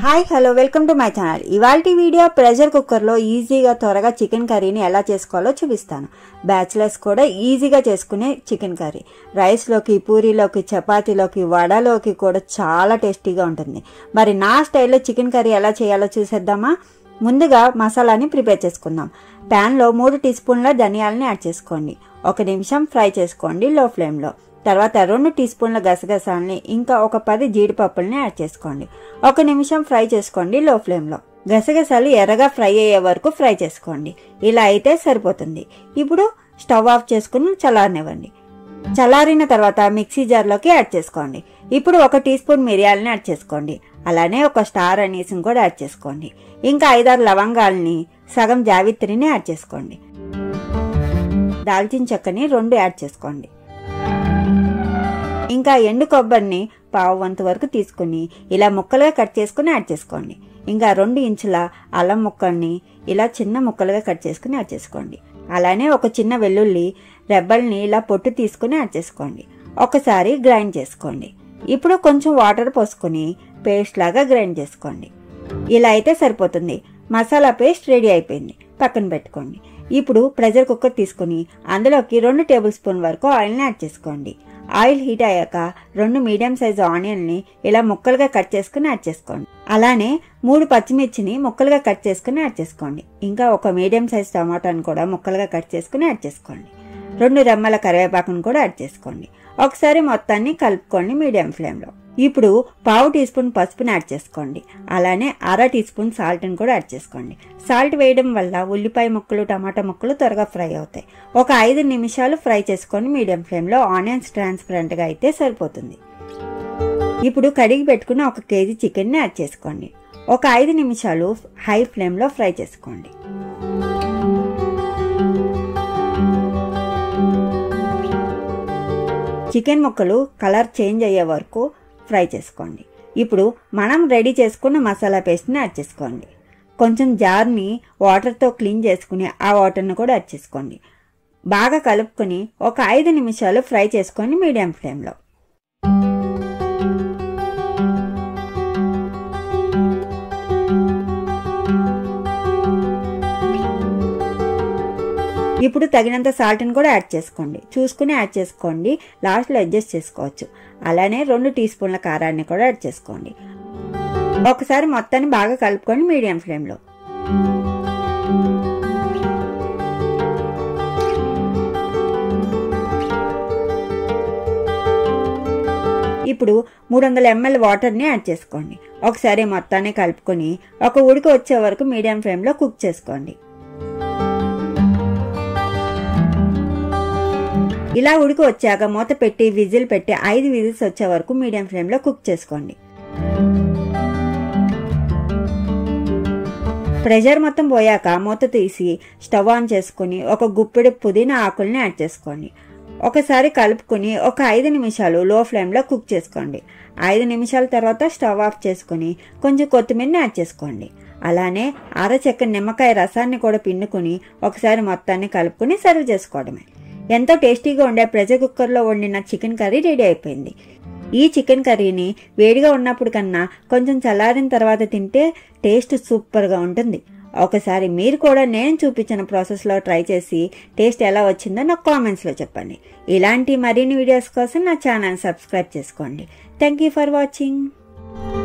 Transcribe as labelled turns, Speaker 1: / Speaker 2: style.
Speaker 1: hi hello welcome to my channel ఇవాళ video pressure కుక్కర్లో ఈజీగా త్వరగా చికెన్ కర్రీని ఎలా చేసుకోవాలో చూపిస్తాను బ్యాచిలర్స్ కూడా ఈజీగా చేసుకునే చికెన్ కర్రీ రైస్లోకి పూరీలోకి చపాతీలోకి వడలోకి కూడా చాలా టేస్టీగా ఉంటుంది మరి నా స్టైల్లో చికెన్ కర్రీ ఎలా చేయాలో చూసేద్దామా ముందుగా మసాలాని ప్రిపేర్ చేసుకుందాం ప్యాన్లో మూడు టీ స్పూన్ల ధనియాలని యాడ్ చేసుకోండి ఒక నిమిషం ఫ్రై చేసుకోండి లో ఫ్లేమ్లో తర్వాత రెండు టీ స్పూన్ల గసగసాలని ఇంకా ఒక పది జీడిపప్పుల్ని యాడ్ చేసుకోండి ఒక నిమిషం ఫ్రై చేసుకోండి లో ఫ్లేమ్లో గసగసాలు ఎర్రగా ఫ్రై అయ్యే వరకు ఫ్రై చేసుకోండి ఇలా అయితే సరిపోతుంది ఇప్పుడు స్టవ్ ఆఫ్ చేసుకుని చల్లారనివ్వండి చల్లారిన తర్వాత మిక్సీ జార్లోకి యాడ్ చేసుకోండి ఇప్పుడు ఒక టీ స్పూన్ మిరియాలని యాడ్ చేసుకోండి అలానే ఒక స్టార్ అనీస్ని కూడా యాడ్ చేసుకోండి ఇంకా ఐదారు లవంగాల్ని సగం జావిత్రిని యాడ్ చేసుకోండి దాల్చిన చెక్కని రెండు యాడ్ చేసుకోండి ఇంకా ఎండు కొబ్బరిని పావు వంతు వరకు తీసుకుని ఇలా ముక్కలుగా కట్ చేసుకుని యాడ్ చేసుకోండి ఇంకా రెండు ఇంచుల అల్లం ముక్కల్ని ఇలా చిన్న ముక్కలుగా కట్ చేసుకుని యాడ్ చేసుకోండి అలానే ఒక చిన్న వెల్లుల్లి రెబ్బల్ని ఇలా పొట్టు తీసుకుని యాడ్ చేసుకోండి ఒకసారి గ్రైండ్ చేసుకోండి ఇప్పుడు కొంచెం వాటర్ పోసుకొని పేస్ట్ లాగా గ్రైండ్ చేసుకోండి ఇలా అయితే సరిపోతుంది మసాలా పేస్ట్ రెడీ అయిపోయింది పక్కన పెట్టుకోండి ఇప్పుడు ప్రెషర్ కుక్కర్ తీసుకుని అందులోకి రెండు టేబుల్ స్పూన్ వరకు ఆయిల్ని యాడ్ చేసుకోండి ఆయిల్ హీట్ అయ్యాక రెండు మీడియం సైజ్ ఆనియన్ని ఇలా ముక్కలుగా కట్ చేసుకుని యాడ్ చేసుకోండి అలానే మూడు పచ్చిమిర్చిని ముక్కలుగా కట్ చేసుకుని యాడ్ చేసుకోండి ఇంకా ఒక మీడియం సైజ్ టమాటాని కూడా ముక్కలుగా కట్ చేసుకుని యాడ్ చేసుకోండి రెండు రెమ్మల కరివేపాకును కూడా యాడ్ చేసుకోండి ఒకసారి మొత్తాన్ని కలుపుకోండి మీడియం ఫ్లేమ్లో ఇప్పుడు పావు టీ స్పూన్ పసుపుని యాడ్ చేసుకోండి అలానే అర టీ స్పూన్ సాల్ట్ని కూడా యాడ్ చేసుకోండి సాల్ట్ వేయడం వల్ల ఉల్లిపాయ ముక్కలు టమాటా ముక్కలు త్వరగా ఫ్రై అవుతాయి ఒక ఐదు నిమిషాలు ఫ్రై చేసుకొని మీడియం ఫ్లేమ్లో ఆనియన్స్ ట్రాన్స్పరెంట్గా అయితే సరిపోతుంది ఇప్పుడు కడిగి పెట్టుకున్న ఒక కేజీ చికెన్ని యాడ్ చేసుకోండి ఒక ఐదు నిమిషాలు హై ఫ్లేమ్లో ఫ్రై చేసుకోండి చికెన్ ముక్కలు కలర్ చేంజ్ అయ్యే వరకు ఫ్రై చేసుకోండి ఇప్పుడు మనం రెడీ చేసుకున్న మసాలా పేస్ట్ని యాడ్ చేసుకోండి కొంచెం జార్ని వాటర్తో క్లీన్ చేసుకుని ఆ వాటర్ని కూడా యాడ్ చేసుకోండి బాగా కలుపుకొని ఒక ఐదు నిమిషాలు ఫ్రై చేసుకొని మీడియం ఫ్లేమ్లో ఇప్పుడు తగినంత సాల్ట్ని కూడా యాడ్ చేసుకోండి చూసుకుని యాడ్ చేసుకోండి లాస్ట్లో అడ్జస్ట్ చేసుకోవచ్చు అలానే రెండు టీ స్పూన్ల కారాన్ని కూడా యాడ్ చేసుకోండి ఒకసారి మొత్తాన్ని బాగా కలుపుకొని మీడియం ఫ్లేమ్లో ఇప్పుడు మూడు వందల ఎంఎల్ వాటర్ని యాడ్ చేసుకోండి ఒకసారి మొత్తాన్ని కలుపుకొని ఒక ఉడికి వచ్చే వరకు మీడియం ఫ్లేమ్లో కుక్ చేసుకోండి ఇలా ఉడికి వచ్చాక మూత పెట్టి విజిల్ పెట్టి ఐదు విజిల్స్ వచ్చే వరకు మీడియం ఫ్లేమ్లో కుక్ చేసుకోండి ప్రెషర్ మొత్తం పోయాక మూత తీసి స్టవ్ ఆన్ చేసుకుని ఒక గుప్పెడు పుదీనా ఆకుల్ని యాడ్ చేసుకోండి ఒకసారి కలుపుకొని ఒక ఐదు నిమిషాలు లో ఫ్లేమ్లో కుక్ చేసుకోండి ఐదు నిమిషాల తర్వాత స్టవ్ ఆఫ్ చేసుకుని కొంచెం కొత్తిమీరని యాడ్ చేసుకోండి అలానే అరచెక్క నిమ్మకాయ రసాన్ని కూడా పిండుకొని ఒకసారి మొత్తాన్ని కలుపుకొని సర్వ్ చేసుకోవడమే ఎంతో టేస్టీగా ఉండే ప్రెషర్ కుక్కర్లో వండిన చికెన్ కర్రీ రెడీ అయిపోయింది ఈ చికెన్ కర్రీని వేడిగా ఉన్నప్పుడు కన్నా కొంచెం చల్లారిన తర్వాత తింటే టేస్ట్ సూపర్గా ఉంటుంది ఒకసారి మీరు కూడా నేను చూపించిన ప్రాసెస్లో ట్రై చేసి టేస్ట్ ఎలా వచ్చిందో నాకు కామెంట్స్లో చెప్పండి ఇలాంటి మరిన్ని వీడియోస్ కోసం నా ఛానల్ సబ్స్క్రైబ్ చేసుకోండి థ్యాంక్ యూ ఫర్ వాచింగ్